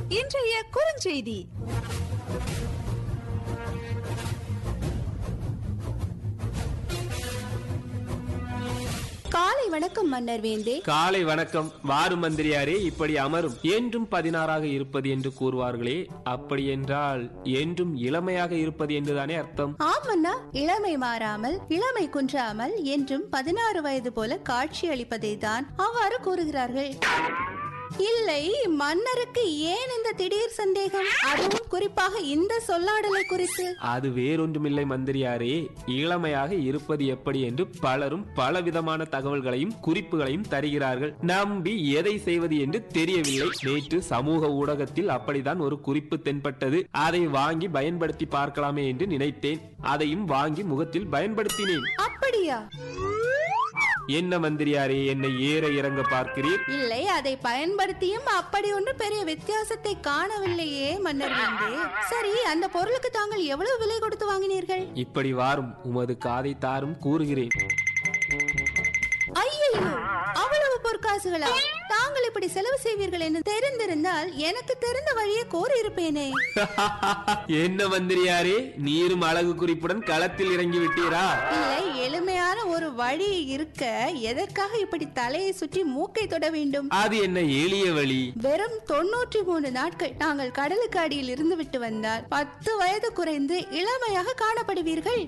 இன்றைய குறுஞ்செய்தி காலை வணக்கம் மன்னர் வேந்தே காலை வணக்கம் வாரு மந்திரியாரே இப்படி அமரும் என்றும் பதினாறாக இருப்பது என்று கூறுவார்களே அப்படி என்றால் என்றும் இளமையாக இருப்பது என்றுதானே அர்த்தம் ஆமண்ணா இளமை மாறாமல் இளமை குன்றாமல் என்றும் பதினாறு வயது போல காட்சி அளிப்பதை தான் அவ்வாறு கூறுகிறார்கள் இல்லை மன்னருக்கு ஏன் இந்த திடீர் சந்தேகம் அதுவும் குறிப்பாக இந்த சொல்லாடலை குறித்து அது வேறொன்றுமில்லை மந்திரியாரே இளமையாக இருப்பது எப்படி என்று பலரும் பலவிதமான தகவல்களையும் குறிப்புகளையும் தருகிறார்கள் நம்பி எதை செய்வது என்று தெரியவில்லை நேற்று சமூக ஊடகத்தில் அப்படித்தான் ஒரு குறிப்பு தென்பட்டது அதை வாங்கி பயன்படுத்தி பார்க்கலாமே என்று நினைத்தேன் அதையும் வாங்கி முகத்தில் பயன்படுத்தினேன் அப்படியா என்ன மந்திரியாரே என்னை ஏற இறங்க பார்க்கிறீர் இல்லை அதை பயன்படுத்தியும் அப்படி ஒன்று பெரிய வித்தியாசத்தை காணவில்லையே மன்னர் வேந்தே சரி அந்த பொருளுக்கு தாங்கள் எவ்வளவு விலை கொடுத்து வாங்கினீர்கள் இப்படி வாரும் உமது காதை தாரும் கூறுகிறேன் ஐயோ அவ்வளவு பொற்காசுகளா தாங்கள் இப்படி செலவு செய்வீர்கள் என்று தெரிந்திருந்தால் எனக்கு தெரிந்த வழியை கோரியிருப்பேனே என்ன மந்திரியாரே நீரும் அழகு குறிப்புடன் களத்தில் இறங்கி விட்டீரா இல்லை எளிமையான ஒரு வழி இருக்க எதற்காக இப்படி தலையை சுற்றி மூக்கை தொட வேண்டும் அது என்ன எளிய வழி வெறும் தொண்ணூற்றி மூணு நாட்கள் நாங்கள் கடலுக்கு அடியில் இருந்து விட்டு வந்தால் பத்து வயது குறைந்து இளமையாக காணப்படுவீர்கள்